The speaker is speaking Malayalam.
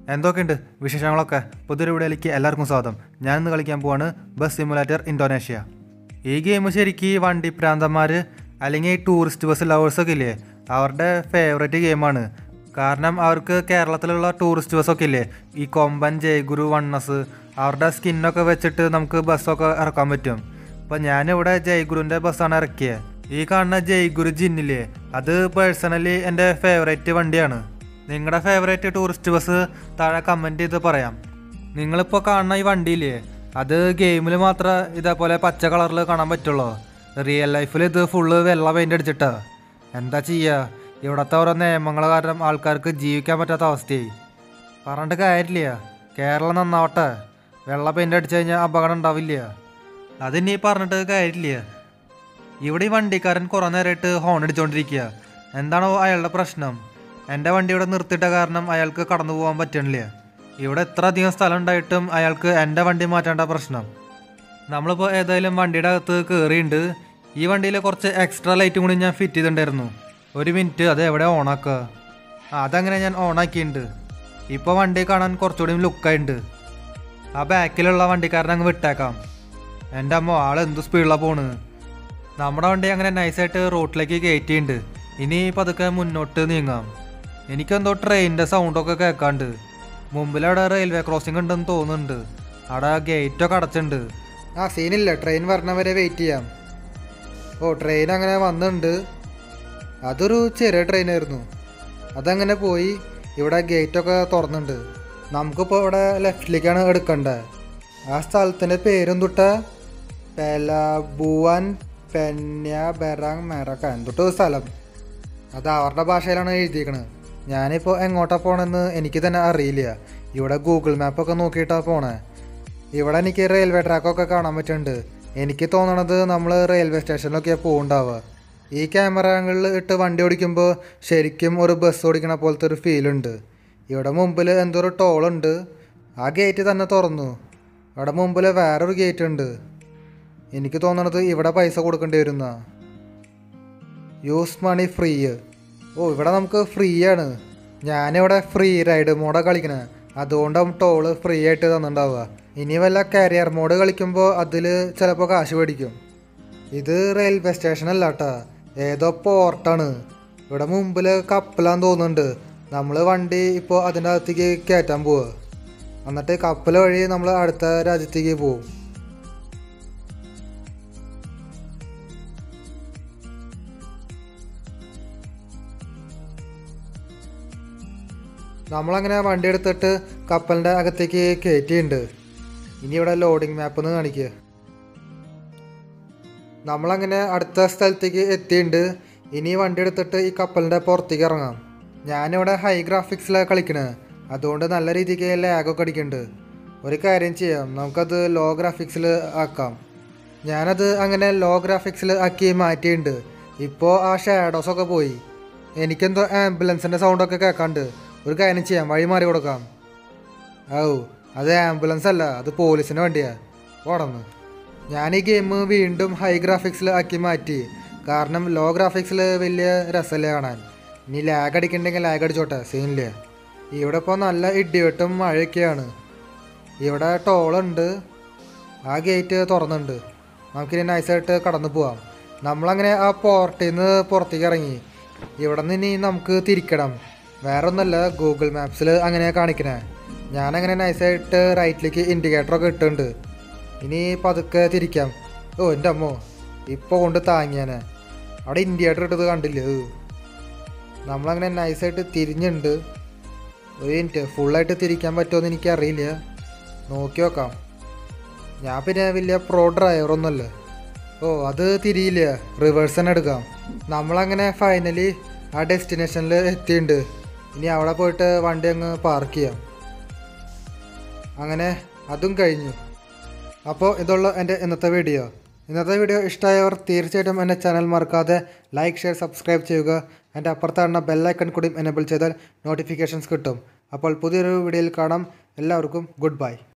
എന്തൊക്കെയുണ്ട് വിശേഷങ്ങളൊക്കെ പുതിയൊരു വീഡിയോയിലേക്ക് എല്ലാവർക്കും സ്വാഗതം ഞാൻ ഇന്ന് കളിക്കാൻ പോവാണ് ബസ് സിമുലേറ്റർ ഇന്തോനേഷ്യ ഈ ഗെയിം ശരിക്കും ഈ വണ്ടി പ്രാന്തന്മാർ അല്ലെങ്കിൽ ഈ ടൂറിസ്റ്റ് ബസ് ലവേഴ്സൊക്കെ ഇല്ലേ അവരുടെ ഫേവറേറ്റ് ഗെയിമാണ് കാരണം അവർക്ക് കേരളത്തിലുള്ള ടൂറിസ്റ്റ് ബസ്സൊക്കെ ഇല്ലേ ഈ കൊമ്പൻ ജയഗുരു വണ്ണസ് അവരുടെ സ്കിന്നൊക്കെ വെച്ചിട്ട് നമുക്ക് ബസ്സൊക്കെ ഇറക്കാൻ പറ്റും അപ്പോൾ ഞാനിവിടെ ജയ്ഗുരുവിൻ്റെ ബസ്സാണ് ഇറക്കിയത് ഈ കാണുന്ന ജയ്ഗുരു ജിന്നില്ലേ അത് പേഴ്സണലി എൻ്റെ ഫേവറേറ്റ് വണ്ടിയാണ് നിങ്ങളുടെ ഫേവറേറ്റ് ടൂറിസ്റ്റ് ബസ് താഴെ കമൻറ്റ് ചെയ്ത് പറയാം നിങ്ങളിപ്പോൾ കാണുന്ന ഈ വണ്ടിയില്ലേ അത് ഗെയിമിൽ മാത്രം ഇതേപോലെ പച്ച കളറിൽ കാണാൻ പറ്റുള്ളൂ റിയൽ ലൈഫിൽ ഇത് ഫുള്ള് വെള്ള പെയിൻ്റ് അടിച്ചിട്ടാ എന്താ ചെയ്യുക ഇവിടുത്തെ ഓരോ നിയമങ്ങൾ കാരണം ആൾക്കാർക്ക് ജീവിക്കാൻ പറ്റാത്ത അവസ്ഥയായി പറഞ്ഞിട്ട് കാര്യമില്ല കേരളം നന്നാവട്ടെ വെള്ള പെയിൻ്റ് അടിച്ചു കഴിഞ്ഞാൽ അപകടം ഉണ്ടാവില്ല അതിനി പറഞ്ഞിട്ട് കാര്യമില്ല ഇവിടെ ഈ വണ്ടിക്കാരൻ കുറേ നേരമായിട്ട് ഹോൺ അടിച്ചുകൊണ്ടിരിക്കുക എന്താണോ അയാളുടെ പ്രശ്നം എൻ്റെ വണ്ടി ഇവിടെ നിർത്തിയിട്ട കാരണം അയാൾക്ക് കടന്നു പോകാൻ പറ്റണില്ല ഇവിടെ എത്ര അധികം സ്ഥലം ഉണ്ടായിട്ടും അയാൾക്ക് എൻ്റെ വണ്ടി മാറ്റേണ്ട പ്രശ്നം നമ്മളിപ്പോൾ ഏതായാലും വണ്ടിയുടെ അകത്ത് കയറിയിട്ടുണ്ട് ഈ വണ്ടിയിൽ കുറച്ച് എക്സ്ട്രാ ലൈറ്റും കൂടി ഞാൻ ഫിറ്റ് ചെയ്തിട്ടുണ്ടായിരുന്നു ഒരു മിനിറ്റ് അത് എവിടെ ഓണാക്കുക ആ അതങ്ങനെ ഞാൻ ഓണാക്കിയിട്ടുണ്ട് ഇപ്പോൾ വണ്ടി കാണാൻ കുറച്ചുകൂടി ലുക്കായിട്ടുണ്ട് ആ ബാക്കിലുള്ള വണ്ടിക്കാരനെ അങ്ങ് വിട്ടേക്കാം എൻ്റെ അമ്മ ആൾ എന്ത് സ്പീഡിലാണ് പോണ് നമ്മുടെ വണ്ടി അങ്ങനെ നൈസായിട്ട് റോട്ടിലേക്ക് കയറ്റിയിട്ടുണ്ട് ഇനി പതുക്കെ മുന്നോട്ട് നീങ്ങാം എനിക്കെന്തോ ട്രെയിനിൻ്റെ സൗണ്ടൊക്കെ കേൾക്കാണ്ട് മുമ്പിലവിടെ റെയിൽവേ ക്രോസിംഗ് ഉണ്ടെന്ന് തോന്നുന്നുണ്ട് അവിടെ ഗേറ്റൊക്കെ അടച്ചിട്ടുണ്ട് ആ സീനില്ല ട്രെയിൻ വരണ വരെ വെയിറ്റ് ചെയ്യാം ഓ ട്രെയിൻ അങ്ങനെ വന്നിട്ടുണ്ട് അതൊരു ചെറിയ ട്രെയിനായിരുന്നു അതങ്ങനെ പോയി ഇവിടെ ഗേറ്റൊക്കെ തുറന്നുണ്ട് നമുക്കിപ്പോൾ ഇവിടെ ലെഫ്റ്റിലേക്കാണ് എടുക്കേണ്ടത് ആ സ്ഥലത്തിൻ്റെ പേരും തൊട്ട പെലബുവാൻ പെന്യ ബെറാങ് മെറക്ക എന്തൊട്ട് സ്ഥലം അത് അവരുടെ ഭാഷയിലാണ് എഴുതിയിരിക്കണത് ഞാനിപ്പോൾ എങ്ങോട്ടാ പോണെന്ന് എനിക്ക് തന്നെ അറിയില്ല ഇവിടെ ഗൂഗിൾ മാപ്പൊക്കെ നോക്കിയിട്ടാണ് പോണേ ഇവിടെ എനിക്ക് റെയിൽവേ ട്രാക്കൊക്കെ കാണാൻ പറ്റുന്നുണ്ട് എനിക്ക് തോന്നണത് നമ്മൾ റെയിൽവേ സ്റ്റേഷനിലൊക്കെ പോകുന്നുണ്ടാവുക ഈ ക്യാമറ ആംഗിളിൽ ഇട്ട് വണ്ടി ഓടിക്കുമ്പോൾ ശരിക്കും ഒരു ബസ് ഓടിക്കണ പോലത്തെ ഒരു ഫീലുണ്ട് ഇവിടെ മുമ്പിൽ എന്തോ ഒരു ടോളുണ്ട് ആ ഗേറ്റ് തന്നെ തുറന്നു അവിടെ മുമ്പിൽ വേറൊരു ഗേറ്റ് ഉണ്ട് എനിക്ക് തോന്നണത് ഇവിടെ പൈസ കൊടുക്കേണ്ടി വരുന്ന യൂസ് മണി ഫ്രീ ഓ ഇവിടെ നമുക്ക് ഫ്രീ ആണ് ഞാനിവിടെ ഫ്രീ റൈഡ് മോഡാ കളിക്കണേ അതുകൊണ്ടാവും ടോള് ഫ്രീ ആയിട്ട് തന്നിട്ടുണ്ടാവുക ഇനി വല്ല കാരിയർ മോഡ് കളിക്കുമ്പോൾ അതിൽ ചിലപ്പോൾ കാശ് മേടിക്കും ഇത് റെയിൽവേ സ്റ്റേഷൻ അല്ല കേട്ടാ ഏതോ പോർട്ടാണ് ഇവിടെ മുമ്പിൽ കപ്പലാന്ന് തോന്നുന്നുണ്ട് നമ്മൾ വണ്ടി ഇപ്പോൾ അതിൻ്റെ അകത്തേക്ക് കയറ്റാൻ പോവുക എന്നിട്ട് കപ്പൽ വഴി നമ്മൾ അടുത്ത രാജ്യത്തേക്ക് പോകും നമ്മളങ്ങനെ വണ്ടി എടുത്തിട്ട് കപ്പലിൻ്റെ അകത്തേക്ക് കയറ്റിയിട്ടുണ്ട് ഇനി ഇവിടെ ലോഡിംഗ് മാപ്പ് ഒന്ന് കാണിക്കുക നമ്മളങ്ങനെ അടുത്ത സ്ഥലത്തേക്ക് എത്തിയിട്ടുണ്ട് ഇനി വണ്ടി എടുത്തിട്ട് ഈ കപ്പലിൻ്റെ പുറത്തേക്ക് ഇറങ്ങാം ഞാനിവിടെ ഹൈ ഗ്രാഫിക്സിലാണ് കളിക്കണത് അതുകൊണ്ട് നല്ല രീതിക്ക് ലാഗൊക്കെ അടിക്കുന്നുണ്ട് ഒരു കാര്യം ചെയ്യാം നമുക്കത് ലോ ഗ്രാഫിക്സിൽ ആക്കാം ഞാനത് അങ്ങനെ ലോ ഗ്രാഫിക്സിൽ ആക്കി മാറ്റിയിട്ടുണ്ട് ഇപ്പോൾ ആ ഷാഡോസൊക്കെ പോയി എനിക്കെന്തോ ആംബുലൻസിൻ്റെ സൗണ്ടൊക്കെ കേൾക്കാണ്ട് ഒരു കാര്യം ചെയ്യാം വഴി മാറി കൊടുക്കാം ഔ അത് ആംബുലൻസ് അല്ല അത് പോലീസിൻ്റെ വണ്ടിയാ ഓടന്ന് ഞാൻ ഈ ഗെയിം വീണ്ടും ഹൈ ഗ്രാഫിക്സിൽ ആക്കി മാറ്റി കാരണം ലോ ഗ്രാഫിക്സിൽ വലിയ രസമല്ലേ കാണാൻ ഇനി ലാഗ് അടിക്കണ്ടെങ്കിൽ ലാഗ് അടിച്ചോട്ടെ സീനില്ല ഇവിടെ ഇപ്പോൾ നല്ല ഇടിവെട്ടും മഴയൊക്കെയാണ് ഇവിടെ ടോളുണ്ട് ആ ഗേറ്റ് തുറന്നുണ്ട് നമുക്കിനി നൈസായിട്ട് കടന്നു പോവാം നമ്മളങ്ങനെ ആ പോർട്ടിൽ നിന്ന് പുറത്തേക്ക് ഇറങ്ങി ഇവിടെ നിന്ന് ഇനി നമുക്ക് തിരിക്കണം വേറെ ഒന്നല്ല ഗൂഗിൾ മാപ്സിൽ അങ്ങനെ കാണിക്കണേ ഞാനങ്ങനെ നൈസായിട്ട് റൈറ്റിലേക്ക് ഇൻഡിക്കേറ്ററൊക്കെ ഇട്ടുണ്ട് ഇനി പതുക്കെ തിരിക്കാം ഓ എൻ്റെ അമ്മോ ഇപ്പോൾ കൊണ്ട് താങ്ങിയാനെ അവിടെ ഇൻഡിക്കേറ്റർ ഇട്ടത് കണ്ടില്ലേ ഏ. നമ്മളങ്ങനെ നൈസായിട്ട് തിരിഞ്ഞുണ്ട് ഒരു മിനിറ്റ് ഫുള്ളായിട്ട് തിരിക്കാൻ പറ്റുമോ എനിക്കറിയില്ല നോക്കി നോക്കാം ഞാൻ പിന്നെ വലിയ പ്രോ ഡ്രൈവറൊന്നുമല്ല ഓ അത് തിരിയില്ല റിവേഴ്സ് തന്നെ എടുക്കാം നമ്മളങ്ങനെ ഫൈനലി ആ ഡെസ്റ്റിനേഷനിൽ എത്തിയിട്ടുണ്ട് ഇനി അവിടെ പോയിട്ട് വണ്ടി അങ്ങ് പാർക്ക് ചെയ്യാം അങ്ങനെ അതും കഴിഞ്ഞു അപ്പോൾ ഇതുള്ള എൻ്റെ ഇന്നത്തെ വീഡിയോ ഇന്നത്തെ വീഡിയോ ഇഷ്ടമായവർ തീർച്ചയായിട്ടും എൻ്റെ ചാനൽ മറക്കാതെ ലൈക്ക് ഷെയർ സബ്സ്ക്രൈബ് ചെയ്യുക എൻ്റെ അപ്പുറത്താണ ബെല്ലൈക്കൺ കൂടി എനേബിൾ ചെയ്താൽ നോട്ടിഫിക്കേഷൻസ് കിട്ടും അപ്പോൾ പുതിയൊരു വീഡിയോയിൽ കാണാം എല്ലാവർക്കും ഗുഡ് ബൈ